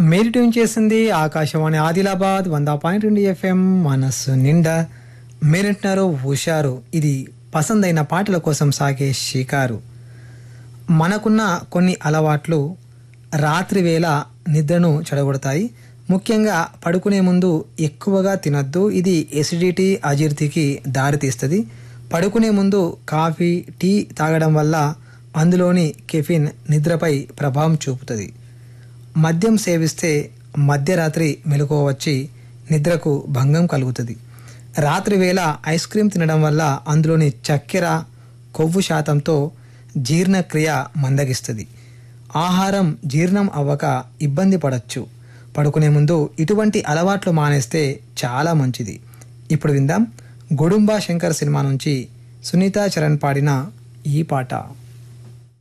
మీరు ట్యూన్ చేసింది ఆకాశవాణి ఆదిలాబాద్ వంద పాయింట్ రెండు ఎఫ్ఎం మనస్సు నిండా మీరింటున్నారు హుషారు ఇది పసందైన పాటల కోసం సాగే షికారు మనకున్న కొన్ని అలవాట్లు రాత్రి వేళ నిద్రను చెడగొడతాయి ముఖ్యంగా పడుకునే ముందు ఎక్కువగా తినొద్దు ఇది ఎసిడిటీ అజీర్తికి దారితీస్తుంది పడుకునే ముందు కాఫీ టీ తాగడం వల్ల అందులోని కెఫిన్ నిద్రపై ప్రభావం చూపుతుంది మద్యం సేవిస్తే మధ్యరాత్రి మెలకువ వచ్చి నిద్రకు భంగం కలుగుతుంది రాత్రి వేళ ఐస్ క్రీమ్ తినడం వల్ల అందులోని చక్కెర కొవ్వు శాతంతో జీర్ణక్రియ మందగిస్తుంది ఆహారం జీర్ణం అవ్వక ఇబ్బంది పడచ్చు పడుకునే ముందు ఇటువంటి అలవాట్లు మానేస్తే చాలా మంచిది ఇప్పుడు విందాం గుడుంబా శంకర్ సినిమా నుంచి సునీతా చరణ్ పాడిన ఈ పాట